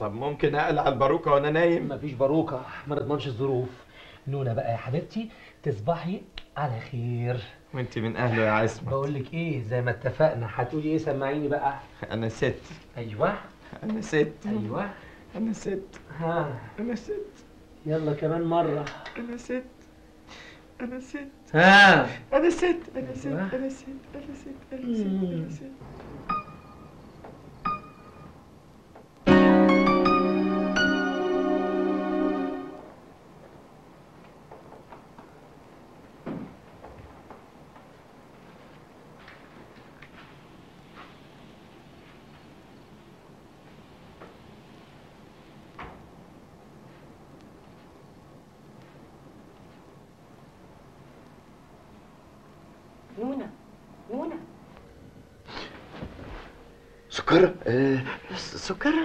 طب ممكن اقلع الباروكه وانا نايم مفيش باروكه ما نضمنش الظروف نونا بقى يا حبيبتي تصبحي على خير وانت من اهله يا عصمت بقول لك ايه زي ما اتفقنا هتقولي ايه سمعيني بقى انا ست ايوه انا ست ايوه انا ست ها انا ست يلا كمان مره انا ست انا ست ها انا ست انا ست أيوة. انا ست انا ست انا ست انا ست نونا نونا سكر آه سكر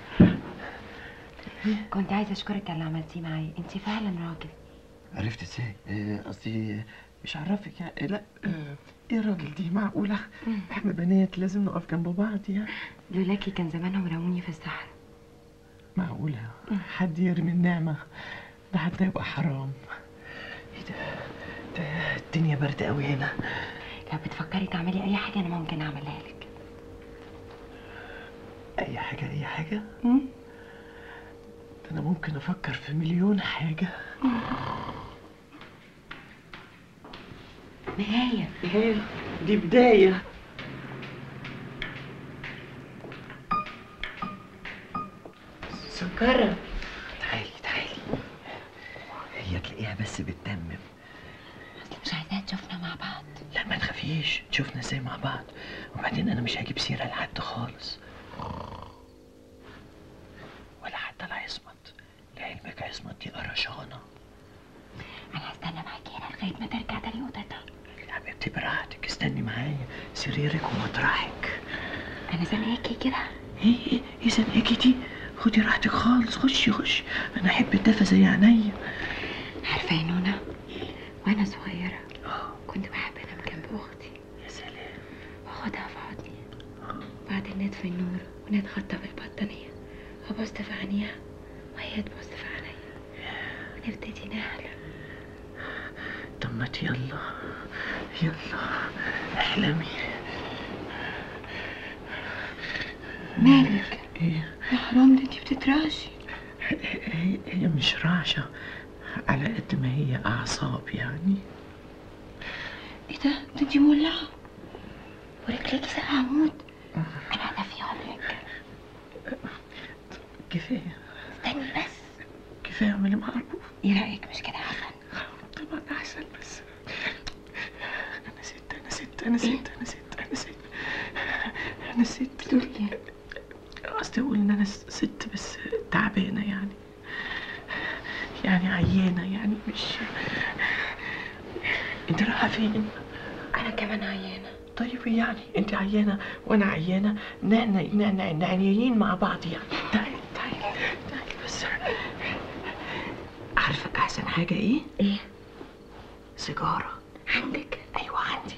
كنت عايزه اشكرك على اللي عملتيه معايا انت فعلا راجل عرفت ازاي آه، قصدي مش عرفك يعني لا آه، ايه الراجل دي معقولة احنا بنات لازم نقف جنب بعض يعني لولاكي كان زمانهم رموني في الصحراء معقولة حد يرمي النعمة ده حتى يبقى حرام ايه ده ده الدنيا برد قوي هنا لو بتفكري تعملي اي حاجه انا ممكن اعملها لك اي حاجة اي حاجة مم. ده انا ممكن افكر في مليون حاجة نهايه ايه دي بداية سكرة تعالي تعالي هي تلاقيها بس بتتمم اصل مش عايزاها تشوفنا مع بعض لا ما تخافيش تشوفنا ازاي مع بعض وبعدين انا مش هجيب سيرة لحد خالص ولا حتى لعصمت لعلمك عصمت دي قرشانة انا هستنى معاكي هنا لغايه ما ترجع تاني اوضتها يا حبيبتي براحتك استني معايا سريرك ومطرحك انا زنقاكي كده ايه ايه ايه زنقاكي دي خدي راحتك خالص خشي خشي انا احب الدفى زي عينيا عارفه يا نونا وانا صغيره كنت بحب انام جنب اختي يا سلام واخدها في حضني وبعدين نطفي النور ونتغطى بالبطانيه وابص في عينيها وهي تبص في عينيا ونبتدي نحلم طب ما ت- يلا يلا احلمي مالك ايه يا حرام ده انتي بتترعشي هي, هي مش رعشة على قد ما هي اعصاب يعني ايه ده ده انتي مولعه ورجليكي ساقعه موت انا هدفي عمرك كفاية استني بس كفاية اعملي معروف ايه رايك مش كده احسن طبعا احسن بس انا ست انا ست انا ست انا ست انا ست انا ست بتقولي ايه قصدي اقول ان انا س- ست بس تعبانه يعني يعني عيانه يعني مش انت رايحه فين انا كمان عيانه طيب يعني انت عيانه وانا عيانه نحن نحن نعنيين مع بعض يعني تعالي تعالي تعالي بس عارفه احسن حاجه ايه ايه سيجاره عندك ايوه عندي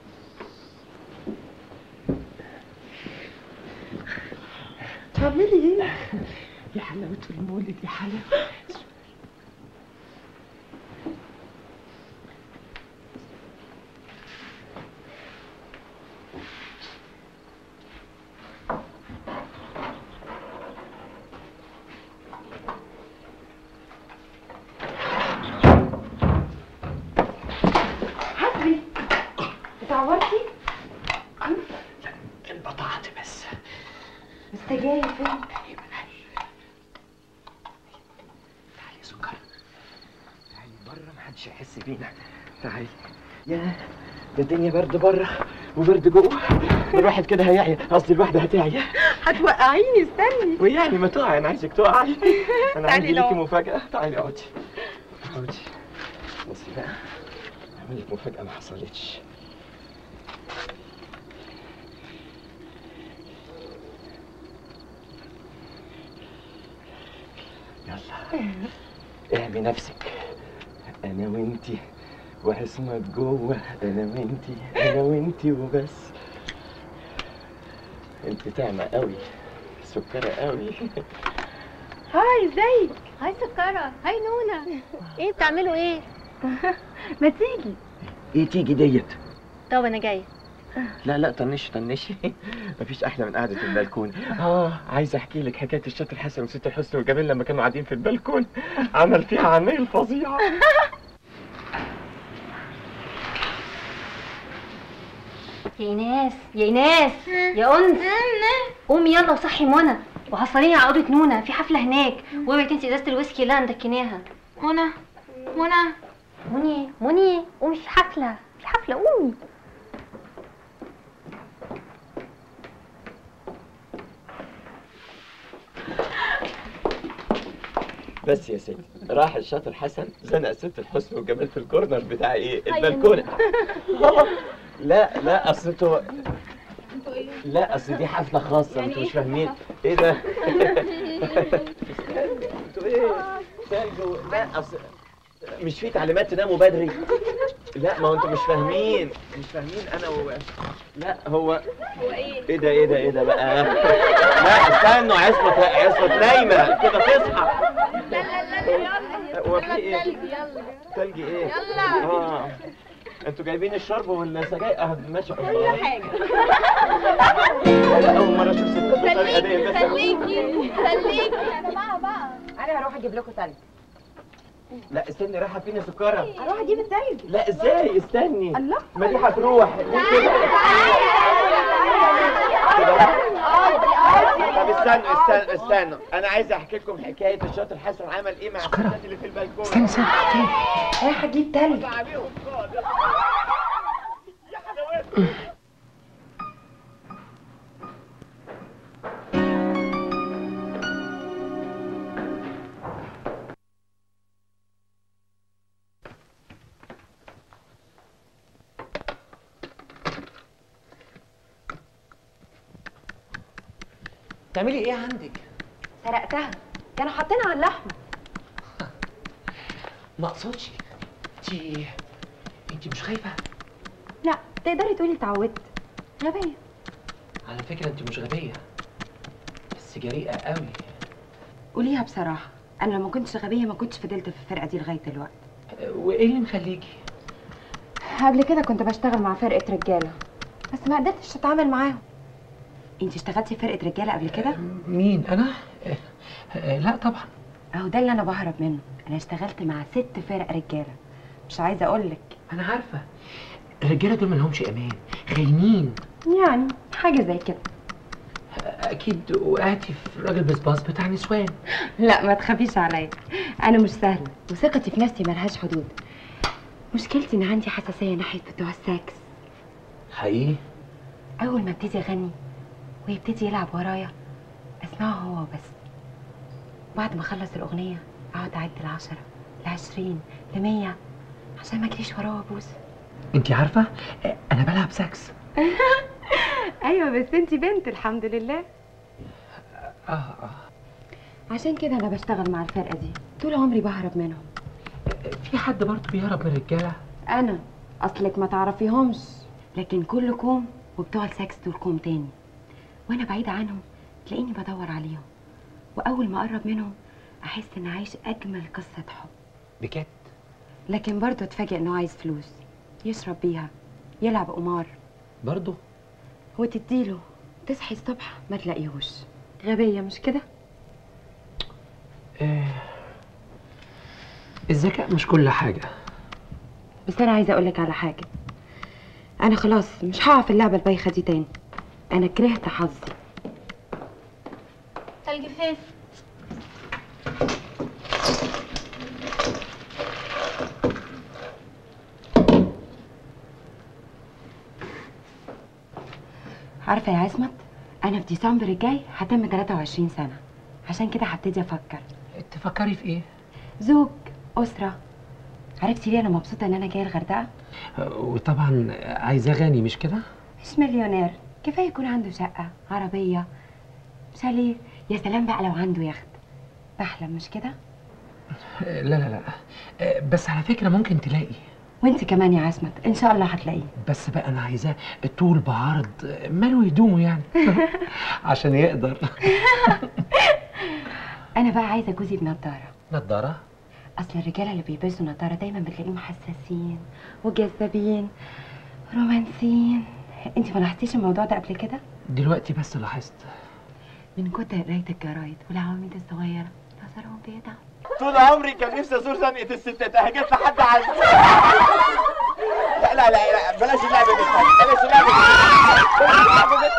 تعملي ايه يا حلاوه المولد يا حلاوه حسبي اتعورتي انبطعت بس مستجايه فين تعالي يا سكر تعالي بره محدش يحس بينا تعالي يا ده الدنيا برد بره وبرد جوه الواحد كده هيعيا قصدي الواحده هتعيا هتوقعيني استني ويعني ما تقعي انا عايزك تقعي انا تعالي عندي ليكي نقعد. مفاجاه تعالي اقعدي اقعدي بصي بقى اعمل لك مفاجاه ما حصلتش يلا اعمي نفسك انا وانتي وعصمت جوه انا وانتي انا وانتي وبس انت تعمى قوي سكرة قوي هاي ازيك هاي سكرة هاي نونة ايه بتعملوا ايه ما تيجي ايه تيجي ديت طب انا جاية لا لا طنشي طنشي مفيش احلى من قعده البلكون اه عايز احكي لك حكايه الشاطر حسن وست الحسن وجميل لما كانوا قاعدين في البلكون عمل فيها عمايل فظيعه يا ايناس يا ايناس يا انس قومي يلا وصحي منى وحصليني على اوضه نونه في حفله هناك واوعي تنسي ازازه الويسكي اللي انا مدكناها منى منى مني مني قومي في حفله في حفله قومي بس يا ستي راح الشاطر حسن زنق ست الحسن والجمال في الكورنر بتاع ايه البلكونه لا لا اصل انتوا لا اصل دي حفله خاصه انتوا مش فاهمين ايه ده انتوا ايه ثلج و- لا اصل مش في تعليمات تناموا بدري لا ما هو انتوا مش فاهمين مش فاهمين انا و... لا هو ايه ده ايه ده ايه ده بقى لا استنوا عصمت عصمت نايمه كده تصحى هو في ايه تلج ايه يلا اه انتوا جايبين الشرب ولا سجاير اه ماشي كل حاجه اول مره اشوف ستات بالطريقه دي بس انا هروح اجيب لكم تلج لا استني رايحه فين يا سكره هروح اجيب التلج لا ازاي استني الله. ما دي هتروح ليه كده كده لا. طب استنوا استنوا استنوا انا عايز احكي لكم حكايه الشاطر حسن عمل ايه مع سكرة. الستات اللي في البلكونه استنى استنى استنى. رايحه اجيب تلج تعملي ايه عندك سرقتها كانوا حاطينها على اللحم ما اقصدش انت انت مش خايفه لا تقدري تقولي اتعودت غبيه على فكره انت مش غبيه بس جريئه قوي قوليها بصراحه انا لو ما كنتش غبيه ما كنتش فضلت في الفرقه دي لغايه دلوقتي وايه اللي مخليكي قبل كده كنت بشتغل مع فرقه رجاله بس ما قدرتش اتعامل معاهم انت اشتغلتي في فرقه رجاله قبل كده مين انا آه، آه، لا طبعا اهو ده اللي انا بهرب منه انا اشتغلت مع ست فرق رجاله مش عايزه اقول لك انا عارفه الرجاله دول ملهمش امان خاينين يعني حاجه زي كده اكيد وقعتي في راجل بسباص بتاع نسوان لا ما تخافيش عليا انا مش سهله وثقتي في نفسي ملهاش حدود مشكلتي ان عندي حساسيه ناحيه بتوع الساكس حقيقي اول ما ابتدي اغني ويبتدي يلعب ورايا اسمعه هو بس بعد ما اخلص الاغنيه اقعد اعد العشرة لعشرين لمية عشان ما اجريش وراه وابوس انت عارفه آه، انا بلعب ساكس ايوه بس انتي بنت الحمد لله اه اه عشان كده انا بشتغل مع الفرقه دي طول عمري بهرب منهم في حد برضه بيهرب من الرجاله انا اصلك ما تعرفيهمش لكن كل كوم وبتوع السكس دول كوم تاني وانا بعيدة عنهم تلاقيني بدور عليهم واول ما اقرب منهم احس ان عايش اجمل قصة حب بجد لكن برضه اتفاجئ انه عايز فلوس يشرب بيها يلعب قمار برضه وتديله تصحي الصبح ما تلاقيهوش غبية مش كده آه. الذكاء مش كل حاجه بس انا عايزة اقولك على حاجة انا خلاص مش هقع في اللعبة البايخة دي تاني انا كرهت حظي تلج فين عارفة يا عصمت أنا في ديسمبر الجاي هتم 23 سنة عشان كده هبتدي أفكر تفكري في ايه زوج أسرة عرفتي ليه أنا مبسوطة إن أنا جاية الغردقة؟ آه، وطبعا عايزاه غني مش كده مش مليونير كفاية يكون عنده شقة عربية شاليه يا سلام بقى لو عنده يخت بحلم مش كده؟ آه، لا لا لا آه، بس على فكره ممكن تلاقي وانت كمان يا عصمت إن شاء الله هتلاقيه بس بقى انا عايزاه طول بعرض ماله هدومه يعني عشان يقدر أنا انا بقى عايزه جوزي بنضاره نضاره اصل الرجاله اللي بيلبسوا نضاره دايما بتلاقيهم حساسين وجذابين رومانسيين انت ما لاحظتيش الموضوع ده قبل كده دلوقتي بس لاحظت من كتر قرايه الجرايد والعواميد الصغيره نظرهم بيضعف طول عمري كان نفسي ازور زنقه الستات اهي جت لحد عندي لا لا لا لا بلاش اللعب بالتلج بلاش اللعب بالتلج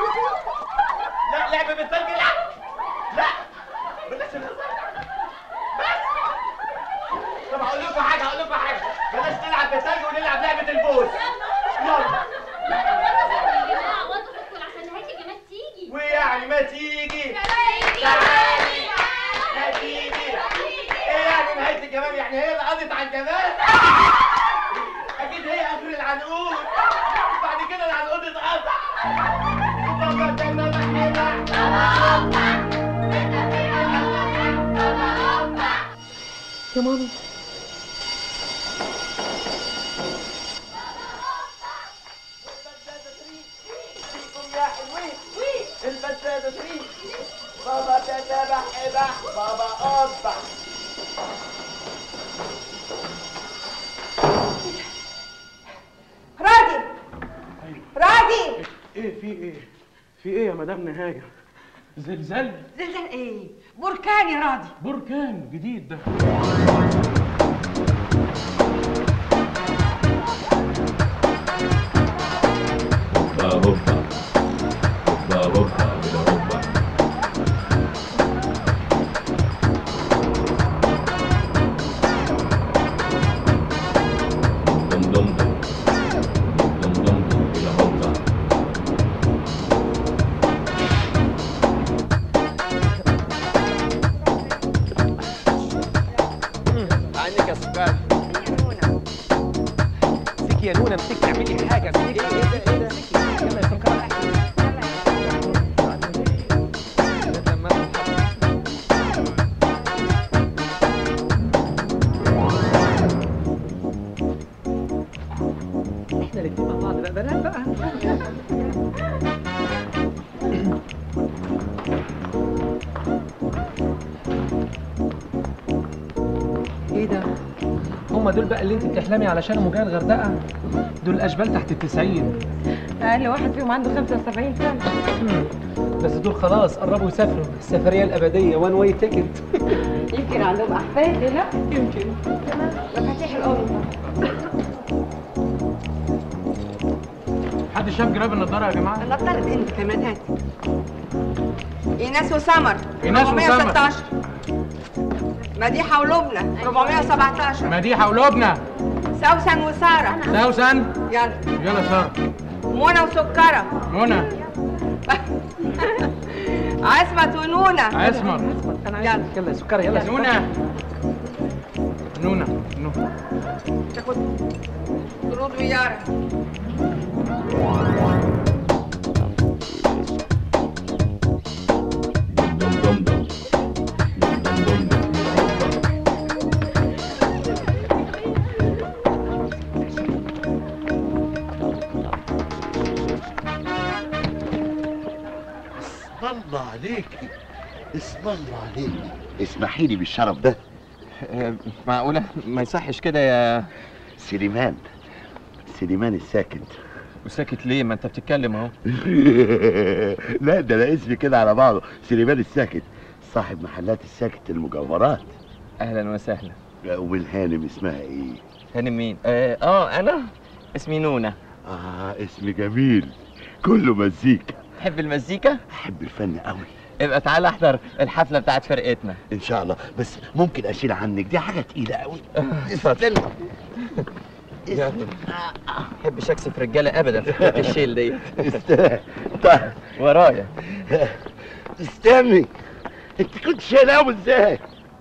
لا لعب بالتلج لا لا بلاش الهزار بس طب هقول لكم حاجه هقول لكم حاجه بلاش نلعب بالتلج ونلعب لعبه البوس يلا ويعني ما تيجي تعالي ما تيجي ايه يعني نهايه الجمال يعني هي اللي قضت على الجمال اكيد هي اخر العنقود بعد كده العنقود اتقطع بابا ده انا بحبك يا مامي فيكم يا حلوين البسادة تريد بابا ده انا بحبك بابا قبح راضي راضي ايه في ايه؟ في ايه يا مدام نهاية؟ زلزال زلزال ايه بركان يا راضي بركان جديد ده عندك يا سكر امسكي يا نونا امسكي اعملي حاجه امسكي ايه ده ايه ده يلا يا سكر احنا الاتنين مع بعض بقى بنات بقى ايه ده؟ هما دول بقى اللي انت بتحلمي علشانهم وجايه الغردقه؟ دول الاشبال تحت التسعين اقل واحد فيهم عنده 75 سنه مم. بس دول خلاص قربوا يسافروا السفريه الابديه وان واي تيكت يمكن عندهم احفاد لا يمكن مفاتيح الام حد شاف جراب النضارة يا جماعة؟ نطرت انت كمان هات ايناس وسمر إيناس وسمر. 416 مديحه ولبنى 417 مديحة ولبنى سوسن وساره سوسن يلا يلا سارة منى وسكره منى عصمت ونونه اسمر يلا يلا يا سكر يلا يا سكر. نونا نونا نونا تاخد رود ويارا اسم الله عليكي اسم الله عليكي اسمحي لي بالشرف ده معقولة ما يصحش كده يا سليمان سليمان الساكت وساكت ليه ما انت بتتكلم اهو لا ده انا اسمي كده على بعضه سليمان الساكت صاحب محلات الساكت المجوهرات اهلا وسهلا والهانم اسمها ايه هانم مين اه, آه انا اسمي نونا اه اسم جميل كله مزيكا تحب المزيكا احب الفن قوي ابقى تعالى احضر الحفلة بتاعت فرقتنا ان شاء الله بس ممكن اشيل عنك دي حاجه تقيله قوي اتفضل ما بحبش اكسف رجاله ابدا في حكايه الشيل دي است- طيب ورايا استني انت كنت شايل قوي ازاي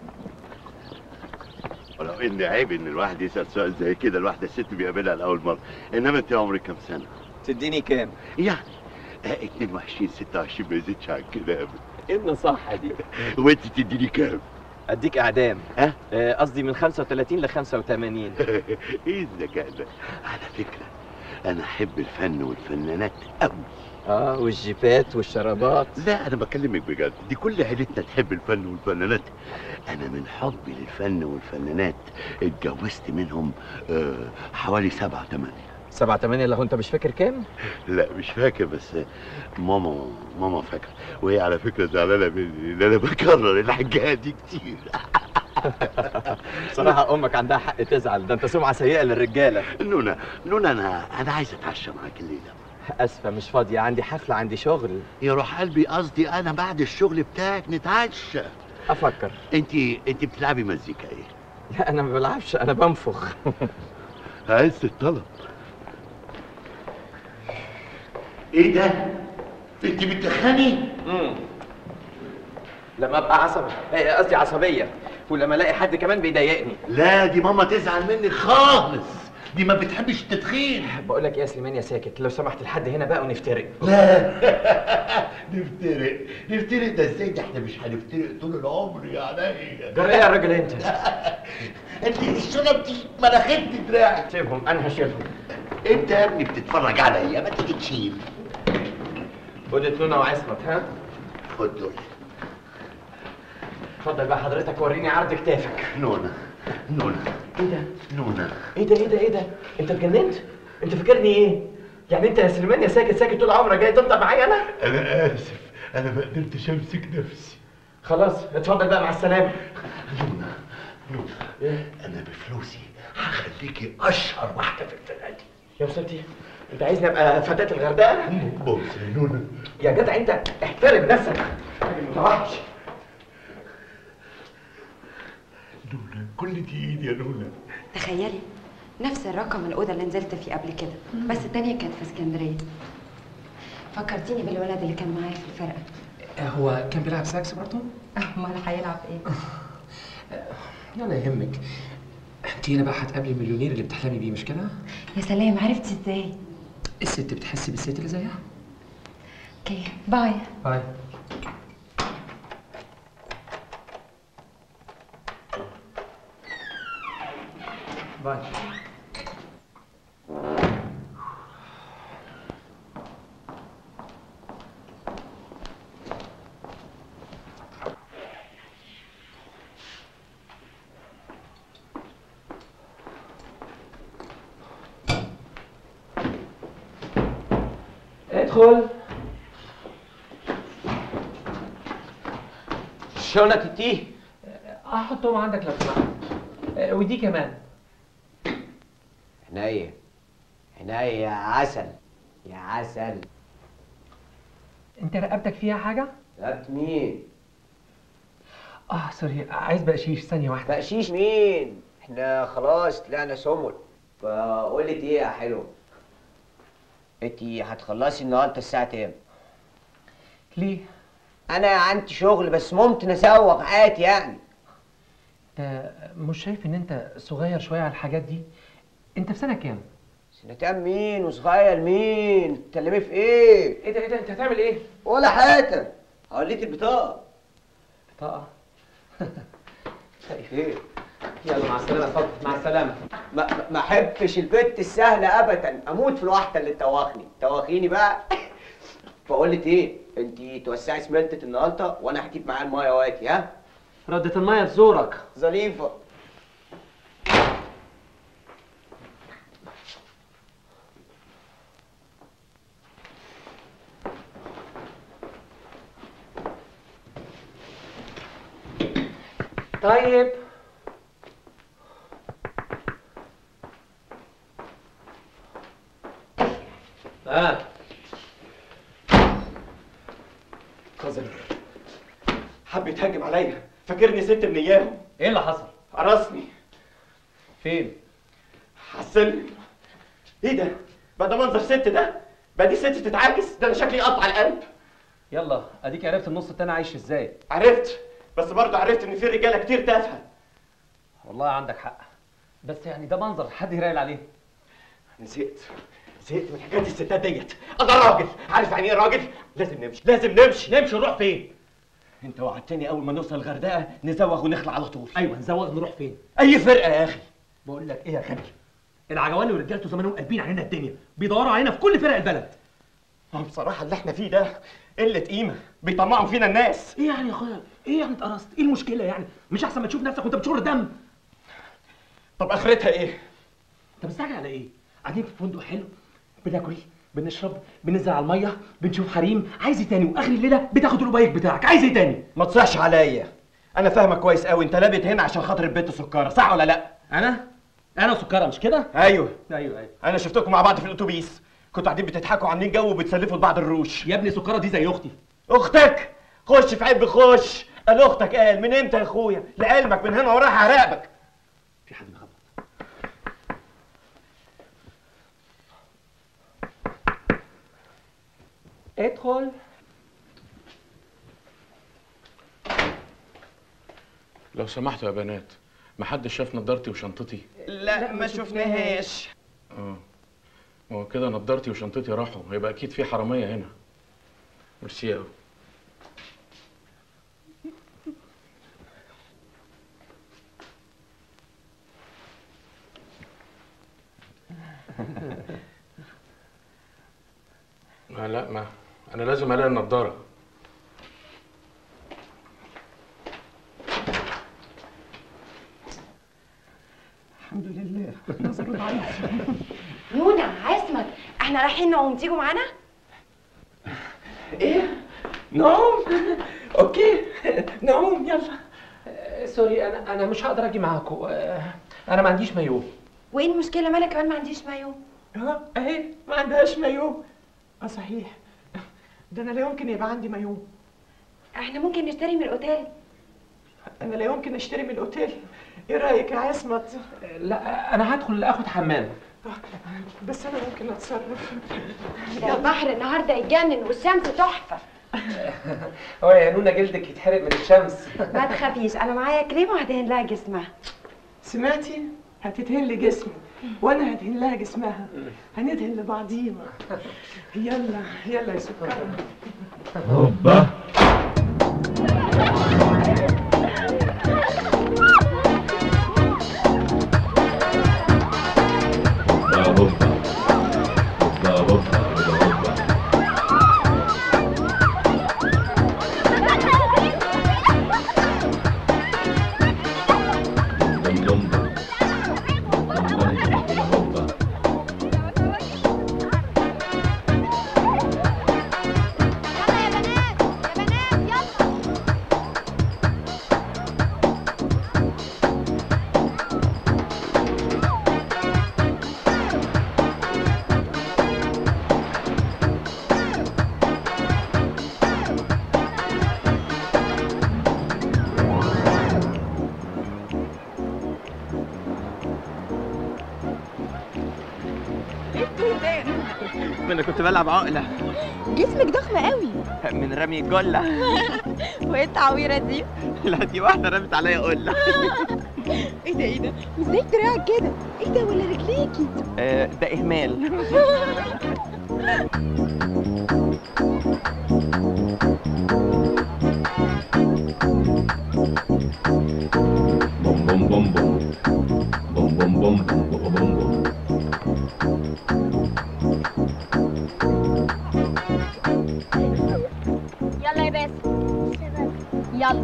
ولو ان عيب ان الواحد يسال سؤال زي كده الواحده الست بيقابلها لاول مره انما انت عمرك كام سنه تديني كام يعني آه 22 26 ما يزيدش عن كده ابدا ايه النصاحه دي وانت تديني كام اديك اعدام ها؟ آه، قصدي من 35 ل 85 ايه الذكاء ده على فكره انا احب الفن والفنانات قوي اه والجيبات والشرابات لا انا بكلمك بجد دي كل عيلتنا تحب الفن والفنانات انا من حبي للفن والفنانات اتجوزت منهم آه حوالي سبعة تمانية سبعة تمانية لو انت مش فاكر كام لا مش فاكر بس ماما ماما فاكرة وهي على فكرة زعلانة مني ان انا بكرر الحكاية دي كتير صراحة امك عندها حق تزعل ده انت سمعة سيئة للرجالة نونا نونا انا انا عايز اتعشى معاك الليلة اسفة مش فاضية عندي حفلة عندي شغل يا روح قلبي قصدي انا بعد الشغل بتاعك نتعشى افكر انت انت بتلعبي مزيكا ايه لا انا ما بلعبش انا بنفخ عايز الطلب ايه ده انت بتدخني لما ابقى عصبي إيه، قصدي عصبية ولما الاقي حد كمان بيضايقني لا دي ماما تزعل منك خالص دي ما بتحبش التدخين بقول لك إيه يا سليمان يا ساكت لو سمحت لحد هنا بقى ونفترق لا نفترق نفترق ده ازاي ده احنا مش هنفترق طول العمر يا عينيا جرى ايه يا راجل انت انت الشنط دي مناخيرتي دراعك سيبهم انا هشيلهم انت يا ابني بتتفرج عليا ما تيجي تشيل خد نونا وعصمت ها خد دول اتفضل بقى حضرتك وريني عرض كتافك نونا نونا ايه ده نونا ايه ده ايه ده ايه ده انت اتجننت انت فاكرني ايه يعني انت يا سليمان يا ساكت ساكت طول عمرك جاي تفضل معايا انا انا اسف انا ما قدرتش امسك نفسي خلاص اتفضل بقى مع السلامه نونا نونا انا بفلوسي هخليكي اشهر واحده في الفرقه دي يا وصلتي انت عايزني ابقى فتاة الغردقه بص يا نونا يا جدع انت احترم نفسك راجل متوحش نونا كل دي ايدي يا نونا تخيلي نفس الرقم الأوضة اللي نزلت فيه قبل كده بس التانية كانت في اسكندرية فكرتيني بالولد اللي كان معايا في الفرقة هو كان بيلعب ساكس برضه؟ امال هيلعب ايه؟ ولا يهمك انت هنا بقى هتقابلي المليونير اللي بتحلمي بيه مش كده؟ يا سلام عرفتي ازاي؟ الست بتحسي بالست اللي زيها؟ اوكي باي باي باي ادخل شنط التيه احطهم عندك لو سمحت آه، ودي كمان عناية عناية يا عسل يا عسل انت رقبتك فيها حاجه رقبت مين؟ اه سوري عايز بقشيش ثانيه واحده بقشيش مين؟ احنا خلاص طلعنا سمر بقول لك ايه يا حلو انتي هتخلصي النهارده الساعة كام؟ ليه انا عندي شغل بس ممكن اسوق عادي يعني انت مش شايف ان انت صغير شويه على الحاجات دي انت في سنه كام سنة كام مين وصغير مين؟ تكلمي في ايه؟ ايه ده ايه ده انت هتعمل ايه ولا حاجة هوريك البطاقة بطاقه ايه؟ يلا مع السلامه اتفضل مع السلامه ما ما احبش البت السهله ابدا اموت في الواحده اللي تواخني تواخيني بقى بقول لك ايه انت توسعي سمنتة النهارده وانا هجيب معايا المايه واتي ها ردة الميه في زورك ظريفه طيب اه قذر حب يتهجم عليا فاكرني ست من اياهم ايه اللي حصل قرصني فين حسني ايه ده بقى ده منظر ست ده بقى دي ست تتعاكس ده انا شكلي يقطع القلب يلا اديك عرفت النص التاني عايش ازاي عرفت بس برضه عرفت ان في رجاله كتير تافهه والله عندك حق بس يعني ده منظر حد يراقل عليه انا زهقت زهقت من حكايه الستات ديت انا راجل عارف يعني ايه راجل لازم نمشي لازم نمشي نمشي نروح فين انت وعدتني اول ما نوصل الغردقه نزوغ ونخلع على طول ايوه نزوغ نروح فين اي فرقه يا اخي بقول لك ايه يا غبي العجواني ورجالته زمانهم قلبين علينا الدنيا بيدوروا علينا في كل فرق البلد هو بصراحه اللي احنا فيه ده قله قيمه بيطمعوا فينا الناس ايه يعني يا اخويا ايه يعني اتقرصت ايه المشكله يعني مش احسن ما تشوف نفسك وانت بتشر دم طب اخرتها ايه انت مستعجل على ايه قاعدين في فندق حلو بناكل بنشرب بننزل على الميه بنشوف حريم عايز ايه تاني واخر الليله بتاخد الاوبايك بتاعك عايز ايه تاني ما تصيحش عليا انا فاهمك كويس قوي انت لابت هنا عشان خاطر البنت سكره صح ولا لا انا انا سكره مش كده ايوه ايوه ايوه انا شفتكم مع بعض في الاتوبيس كنتوا قاعدين بتضحكوا عاملين جو وبتسلفوا لبعض الروش يا ابني سكره دي زي اختي اختك خش في عيب خش قال اختك قال من امتى يا اخويا لعلمك من هنا ورايح هراقبك في حد مخبط ادخل لو سمحتوا يا بنات محدش شاف نضارتي وشنطتي لا ما شفناهاش اه هو كده نضارتي وشنطتي راحوا يبقى اكيد في حراميه هنا ميرسي قوي ما لا ما انا لازم الاقي النضاره الحمد لله نظر ضعيف نونا عصمت احنا رايحين نعوم تيجوا معانا ايه نعوم اوكي نعوم يلا آه، سوري انا انا مش هقدر اجي معاكم آه، انا ما عنديش مايو وايه المشكله ما انا كمان ما عنديش مايو اه اهي ما عندهاش مايو اه صحيح ده انا لا يمكن يبقى عندي مايو احنا ممكن نشتري من الاوتيل انا لا يمكن اشتري من الاوتيل ايه رايك يا عصمت لا انا هدخل اخد حمام بس انا ممكن اتصرف ده البحر النهارده يتجنن والشمس تحفه هو يا نونا جلدك يتحرق من الشمس ما تخافيش انا معايا كريم وهدهن لها جسمها سمعتي هتدهن لي جسمي وانا هدهن لها جسمها هندهن لبعضينا يلا يلا يا سكر هوبا هوبا هوبا هوبا هوبا هوبا دم دم دم دم دم دم هوبا ما انا كنت بلعب عقله جسمك ضخم قوي من رمي الجله وايه التعويره دي لا دي واحده رمت عليا قله ايه ده ايه ده وازاي دراعك كده ايه ده ولا رجليكي آه، ده اهمال بوم بوم بوم بوم بوم بوم بوم بوم بوم بوم يلا يا باسم يلا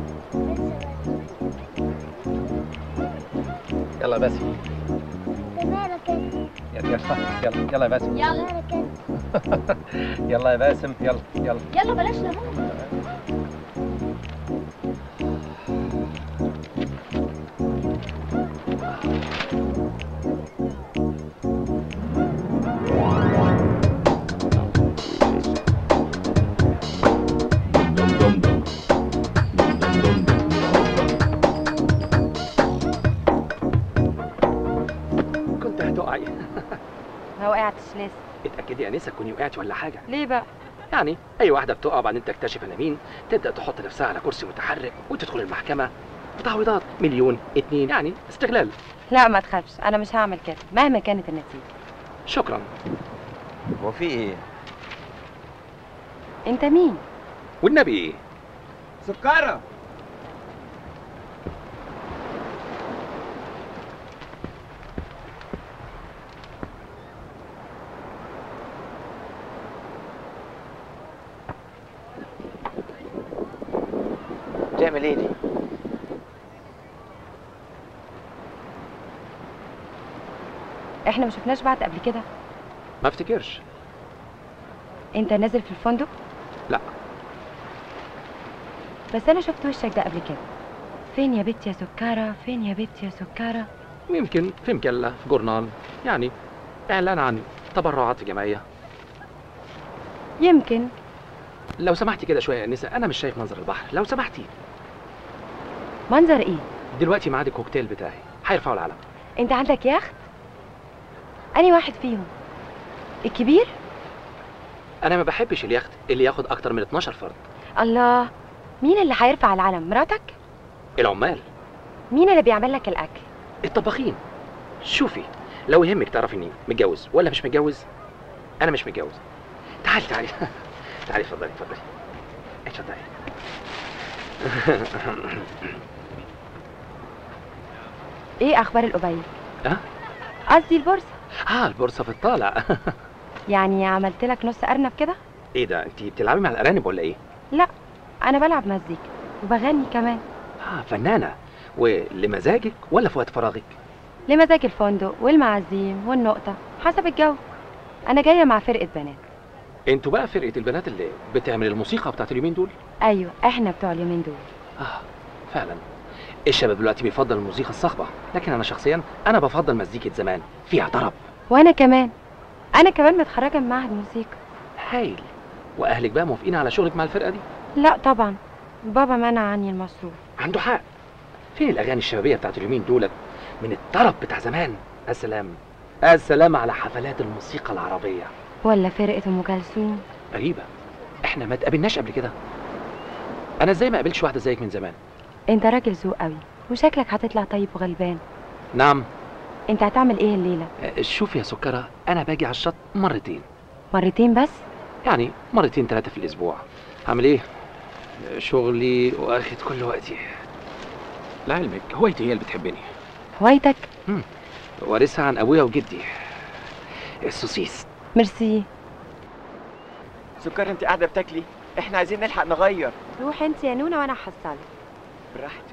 يلا بس يلا يلا يلا يلا يا باسم يلا يلا يا باسم يلا يلا يلا بلاش ليمون دم دم دم دم دم دم هوبا كنت هتقعي ما وقعتش لسه اتاكدي يا انسه تكوني وقعتي ولا حاجه ليه بقى يعني اي واحده بتقع بعدين تكتشف انا مين تبدا تحط نفسها على كرسي متحرك وتدخل المحكمه وتعويضات مليون اتنين يعني استغلال لا ما تخافش انا مش هعمل كده مهما كانت النتيجه شكرا هو في ايه انت مين والنبي ايه سكره بتعمل ايه دي احنا ما شفناش بعض قبل كده ما افتكرش انت نازل في الفندق لا بس انا شفت وشك ده قبل كده فين يا بت يا سكارة فين يا بت يا سكارة يمكن في مجله في جورنال يعني اعلان عن تبرعات في جمعيه يمكن لو سمحتي كده شويه يا انسه انا مش شايف منظر البحر لو سمحتي منظر ايه دلوقتي ميعاد الكوكتيل بتاعي هيرفعوا العلم انت عندك يخت اني واحد فيهم الكبير انا ما بحبش اليخت اللي ياخد اكتر من 12 فرد الله مين اللي هيرفع العلم مراتك العمال مين اللي بيعمل لك الاكل الطباخين شوفي لو يهمك تعرفي اني متجوز ولا مش متجوز انا مش متجوز تعالي تعالي تعالي اتفضلي اتفضلي اتفضلي ايه اخبار القبيل ها قصدي البورصه اه البورصه في الطالع يعني عملت لك نص ارنب كده ايه ده انت بتلعبي مع الارانب ولا ايه لا انا بلعب مزيكا وبغني كمان اه فنانه ولمزاجك ولا في وقت فراغك لمزاج الفندق والمعازيم والنقطه حسب الجو انا جايه مع فرقه بنات انتوا بقى فرقه البنات اللي بتعمل الموسيقى بتاعت اليومين دول ايوه احنا بتوع اليومين دول اه فعلا الشباب دلوقتي بيفضل الموسيقى الصاخبه لكن انا شخصيا انا بفضل مزيكه زمان فيها طرب وانا كمان انا كمان متخرجه من معهد موسيقى هايل واهلك بقى موافقين على شغلك مع الفرقه دي لا طبعا بابا منع عني المصروف عنده حق فين الاغاني الشبابيه بتاعت اليومين دولت من الطرب بتاع زمان السلام السلام على حفلات الموسيقى العربيه ولا فرقه ام كلثوم غريبه احنا ما تقابلناش قبل كده انا ازاي ما قابلتش واحده زيك من زمان انت راجل ذوق قوي وشكلك هتطلع طيب وغلبان نعم انت هتعمل ايه الليله آه، شوفي يا سكره انا باجي على الشط مرتين مرتين بس يعني مرتين ثلاثه في الاسبوع هعمل ايه آه، شغلي واخد كل وقتي لعلمك هوايتي هي اللي بتحبني هوايتك وارثها عن ابويا وجدي السوسيس ميرسي سكر انت قاعده بتاكلي احنا عايزين نلحق نغير روح انت يا نونا وانا هحصلك براحتك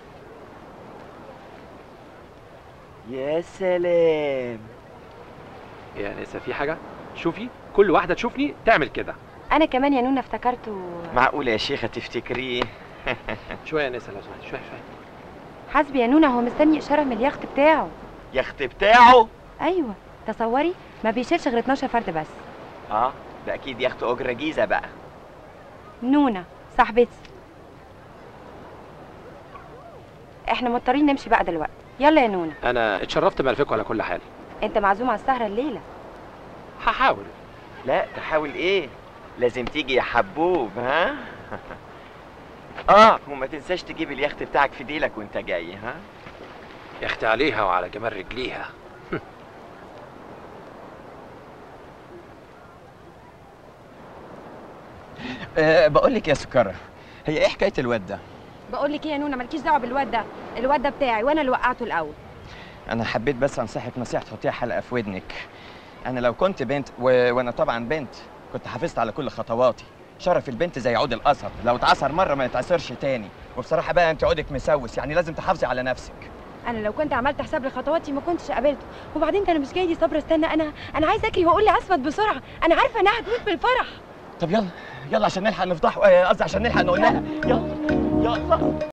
يا سلام يا نسا في حاجه شوفي كل واحده تشوفني تعمل كده انا كمان يا نونا افتكرته معقولة يا شيخة تفتكريه شويه يا نسا لو سمحت شويه شويه حسبي يا نونا هو مستني اشاره من اليخت بتاعه يخت بتاعه ايوه تصوري ما بيشيلش غير 12 فرد بس اه ده اكيد يخت اجرة جيزة بقى نونا صاحبتي احنا مضطرين نمشي بقى دلوقتي يلا يا نونا انا اتشرفت بمعرفتكم على كل حال انت معزوم على السهره الليله هحاول لا تحاول ايه لازم تيجي يا حبوب ها اه وما تنساش تجيب اليخت بتاعك في ديلك وانت جاي ها يا اختي عليها وعلى جمال رجليها أه بقول لك يا سكرة هي ايه حكاية الواد ده بقول لك ايه يا نونا مالكيش دعوه بالواد ده الواد ده بتاعي وانا اللي وقعته الاول انا حبيت بس انصحك نصيحة تحطيها حلقة في ودنك انا لو كنت بنت و... وانا طبعا بنت كنت حافظت على كل خطواتي شرف البنت زي عود القصب لو اتعصر مرة ما يتعصرش تاني وبصراحة بقى انت عودك مسوس يعني لازم تحافظي على نفسك انا لو كنت عملت حساب لخطواتي ما كنتش قابلته وبعدين ده انا مش جاي لي صبر استنى انا انا عايزه اجري واقول لعصمت بسرعه انا عارفه انها هتموت بالفرح طب يلا يلا عشان نلحق نفضحه آه، قصدي عشان نلحق نقول لها يلا يلا